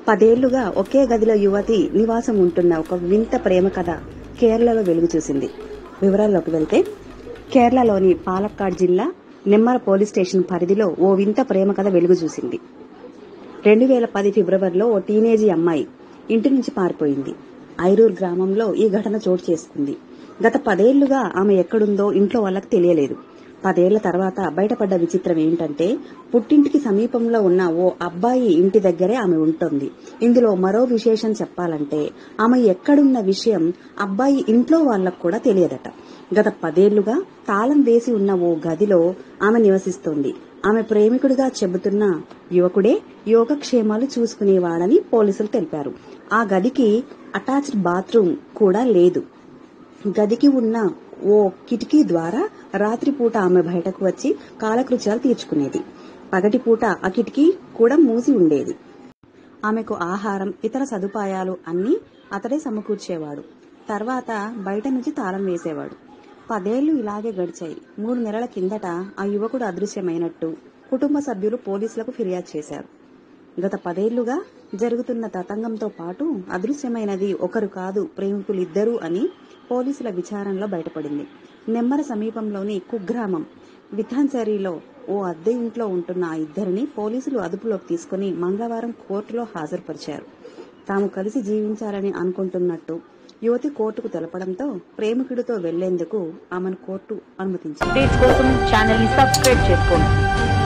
పదేళ్లుగా ఒకే గదిలో యువతి నివాసం ఉంటున్న ఒక వింత ప్రేమ కథ కేరళలో వెలుగు చూసింది వివరాల్లోకి వెళ్తే కేరళలోని పాలక్కాడ్ జిల్లా నెమ్మర పోలీస్ స్టేషన్ పరిధిలో ఓ వింత ప్రేమ కథ వెలుగు చూసింది రెండు వేల పది ఫిబ్రవరిలో ఓ టీనేజీ అమ్మాయి ఇంటి నుంచి పారిపోయింది ఐరూర్ గ్రామంలో ఈ ఘటన చోటు చేసుకుంది గత పదేళ్లుగా ఆమె ఎక్కడుందో ఇంట్లో వాళ్ళకి తెలియలేదు పదేళ్ల తర్వాత బయటపడ్డ విచిత్రం ఏంటంటే పుట్టింటికి సమీపంలో ఉన్న ఓ అబ్బాయి ఇంటి దగ్గరే ఆమె ఉంటుంది ఇందులో మరో విశేషం చెప్పాలంటే ఆమె ఎక్కడున్న విషయం అబ్బాయి ఇంట్లో వాళ్ళకు కూడా తెలియదట గత పదేళ్లుగా తాళం వేసి ఉన్న ఓ గదిలో ఆమె నివసిస్తోంది ఆమె ప్రేమికుడిగా చెబుతున్న యువకుడే యోగక్షేమాలు చూసుకునేవాడని పోలీసులు తెలిపారు ఆ గదికి అటాచ్డ్ బాత్రూమ్ కూడా లేదు గదికి ఉన్న ఓ కిటికీ ద్వారా రాత్రిపూట ఆమె బయటకు వచ్చి కాలకృత్యాలు తీర్చుకునేది పగటిపూట ఆ కిటికీ కూడా మూసి ఉండేది ఆమెకు ఆహారం ఇతర సదుపాయాలు అన్నీ అతడే సమకూర్చేవాడు తర్వాత బయట నుంచి తాళం వేసేవాడు పదేళ్లు ఇలాగే గడిచాయి మూడు నెలల కిందట ఆ యువకుడు అదృశ్యమైనట్టు కుటుంబ సభ్యులు పోలీసులకు ఫిర్యాదు చేశారు గత పదేళ్లుగా జరుగుతున్న తతంగంతో పాటు అదృశ్యమైనది ఒకరు కాదు ప్రేమికులిద్దరూ అని పోలీసుల విచారణలో బయటపడింది నెమ్మర సమీపంలోని కుగ్రామం విథాన్సరీలో ఓ అద్దె ఇంట్లో ఉంటున్న ఆ ఇద్దరిని పోలీసులు అదుపులోకి తీసుకుని మంగళవారం కోర్టులో హాజరుపరిచారు తాము కలిసి జీవించాలని అనుకుంటున్నట్టు యువతి కోర్టుకు తెలపడంతో ప్రేమికుడితో వెళ్లేందుకు ఆమెను కోర్టు అనుమతించింది అప్డేట్స్ కోసం ఛానల్ ని సబ్స్క్రైబ్ చేసుకోండి